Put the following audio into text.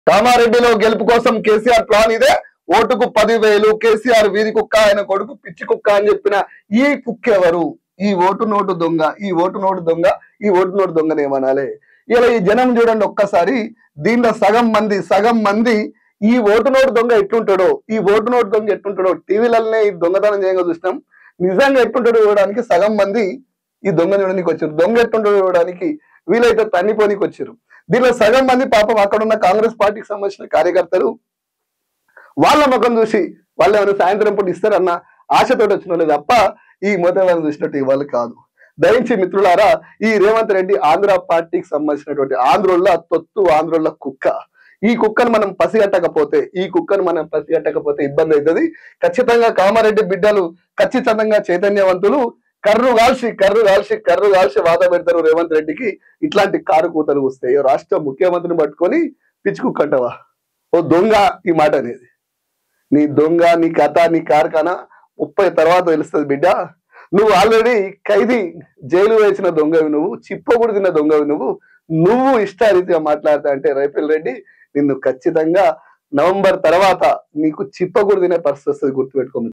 కామారెడ్డిలో గెలుపు కోసం కేసీఆర్ ప్లాన్ ఇదే ఓటుకు పదివేలు కేసీఆర్ వీధి కుక్క ఆయన కొడుకు పిచ్చి కుక్క అని చెప్పిన ఈ కుక్క ఎవరు ఈ ఓటు నోటు దొంగ ఈ ఓటు నోటు దొంగ ఈ ఓటు నోటు దొంగని ఏమనాలి ఇలా ఈ జనం చూడండి ఒక్కసారి దీంట్లో సగం మంది సగం మంది ఈ ఓటు నోటు దొంగ ఎట్లుంటాడో ఈ ఓటు నోటు దొంగ ఎట్లుంటాడో టీవీలనే ఈ దొంగతనం చేయంగా చూసినాం నిజంగా ఎట్లుంటాడో చూడడానికి సగం మంది ఈ దొంగ చూడడానికి వచ్చారు దొంగ ఎట్లుంటాడో చూడడానికి వీలైతే తన్నిపోనికి వచ్చారు దీనిలో సగం మంది పాపం అక్కడ ఉన్న కాంగ్రెస్ పార్టీకి సంబంధించిన కార్యకర్తలు వాళ్ళ ముఖం చూసి వాళ్ళు ఏమైనా సాయంత్రం పూట ఇస్తారన్న ఆశతోటి వచ్చిన వాళ్ళే తప్ప ఈ మొదలను చూసినట్టు ఇవాళ కాదు దయించి మిత్రులారా ఈ రేవంత్ రెడ్డి ఆంధ్ర పార్టీకి సంబంధించినటువంటి ఆంధ్రోళ్ళ తొత్తు ఆంధ్రోళ్ళ కుక్క ఈ కుక్కను మనం పసిగట్టకపోతే ఈ కుక్కను మనం పసిగట్టకపోతే ఇబ్బంది అవుతుంది ఖచ్చితంగా కామారెడ్డి బిడ్డలు ఖచ్చితంగా చైతన్యవంతులు కర్రు కాల్చి కర్రు కాల్చి కర్రు కాల్చి వాద పెడతారు రేవంత్ రెడ్డికి ఇట్లాంటి కారు కూతలు వస్తాయి రాష్ట్ర ముఖ్యమంత్రిని పట్టుకొని పిచ్చి కుక్కంటవా ఓ దొంగ ఈ మాట అనేది నీ దొంగ నీ కథ నీ కార్ఖానా ముప్పై తర్వాత తెలుస్తుంది బిడ్డ నువ్వు ఆల్రెడీ ఖైదీ జైలు వేసిన దొంగవి నువ్వు చిప్పగుడు తిన్న దొంగవి నువ్వు నువ్వు ఇష్టారీతిగా మాట్లాడతా అంటే రైఫిల్ రెడ్డి నిన్ను ఖచ్చితంగా నవంబర్ తర్వాత నీకు చిప్పగుడు తినే పరిస్థితి వస్తుంది గుర్తుపెట్టుకో